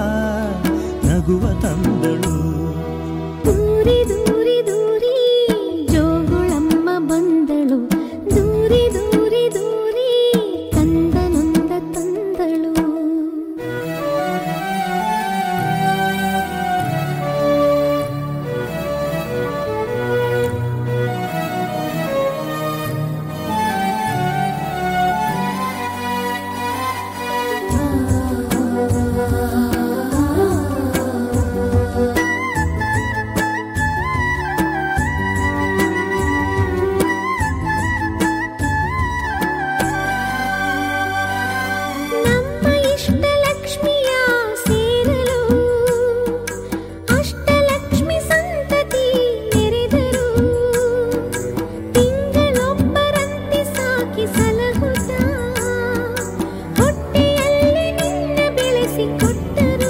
ನಗುವ ತಂದಳು ದೂರಿ ದೂರಿ ದೂರಿ ಜೋಗುಳಮ್ಮ ಬಂದಳು ದೂರಿ ದೂರಿ ದೂರಿ ಕಂದನೊಂದ ತಂದಳು ನಮ್ಮ ಇಷ್ಟಲಕ್ಷ್ಮಿಯ ಸೇರಲು ಅಷ್ಟಲಕ್ಷ್ಮಿ ಸಂತತಿ ನೆರೆದರು ತಿಂಗಳೊಬ್ಬರಂತೆ ಸಾಕಿ ಸಲಹುತ್ತ ಹೊಟ್ಟೆಯಲ್ಲಿ ನಿನ್ನ ಬೆಳೆಸಿ ಕೊಟ್ಟರು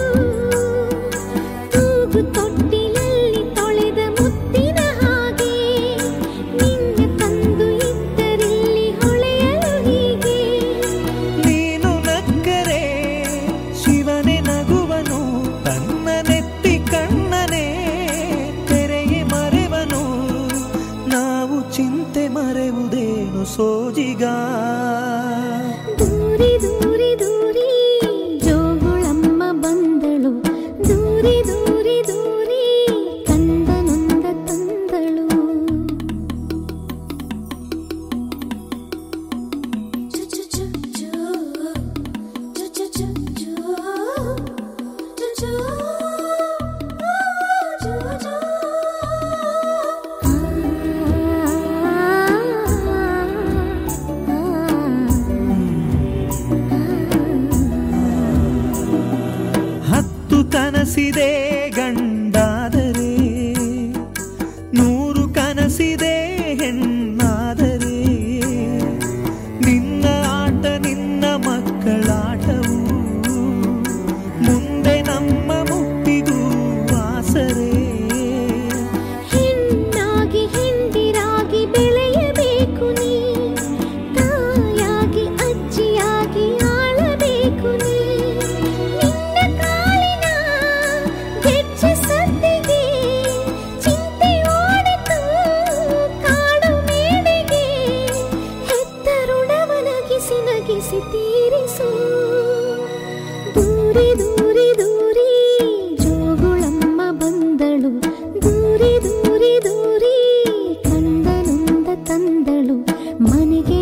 ತೂಗು ತೊಟ್ಟಿಲಲ್ಲಿ ತೊಳೆದ ಮುತ್ತಿನ ಹಾಗೆ ನಿನ್ನ ತಂದು ಇದ್ದರಿಲ್ಲಿ ಹೊಳೆಯಲು ಹೀಗೆ ನೀನು ನಕ್ಕರೆ ಶಿವನೇ ನಗುವನು ತನ್ನ ನೆತ್ತಿ ಕಣ್ಣನೆ ತೆರೆಗೆ ಮರೆವನು ನಾವು ಚಿಂತೆ ಮರೆಯುವುದೇನು ಸೋಜಿಗ ದೂರಿ ದೂರಿ ದೂರಿ ಜೋಗುಳಮ್ಮ ಬಂದಳು ದೂರಿ ದೂರಿ ದೂರಿ ಕಂದನೊಂದ ತಂದಳು ಹತ್ತು ಕನಸಿದೆ ಗಂಡಾದರೆ ನೂರು ಕನಸಿದೆ ಹೆಣ್ಣಾದರೆ ನಿನ್ನ ಆಟ ನಿನ್ನ ಮಕ್ಕಳಾಟವು ಮುಂದೆ ನಮ್ಮ ಮುಪ್ಪಿಗೂ ಆಸರೆ ಹೆಣ್ಣಾಗಿ ಹೆಂಡಿರಾಗಿ ಬೆಳೆಯಬೇಕು ನೀ ತಾಯಾಗಿ ಅಜ್ಜಿಯಾಗಿ ಆಳಬೇಕು ನೀ ನಿನ್ನ ಕಾಲಿನ ಗೆಜ್ಜೆ ಸದ್ದಿಗೆ ಚಿಂತೆ ಓಡಿತು ಕಾಡು ಮೇಡೆಗೆ ಹೆತ್ತ ಋಣವನಗಿಸಿ ನಗಿಸಿ ತೀರಿಸು ದೂರಿ ದೂರಿ ದೂರಿ ಜೋಗುಳಮ್ಮ ಬಂದಳು ದೂರಿ ದೂರಿ ದೂರಿ ಕಂದನೊಂದ ತಂದಳು ಮನೆಗೆ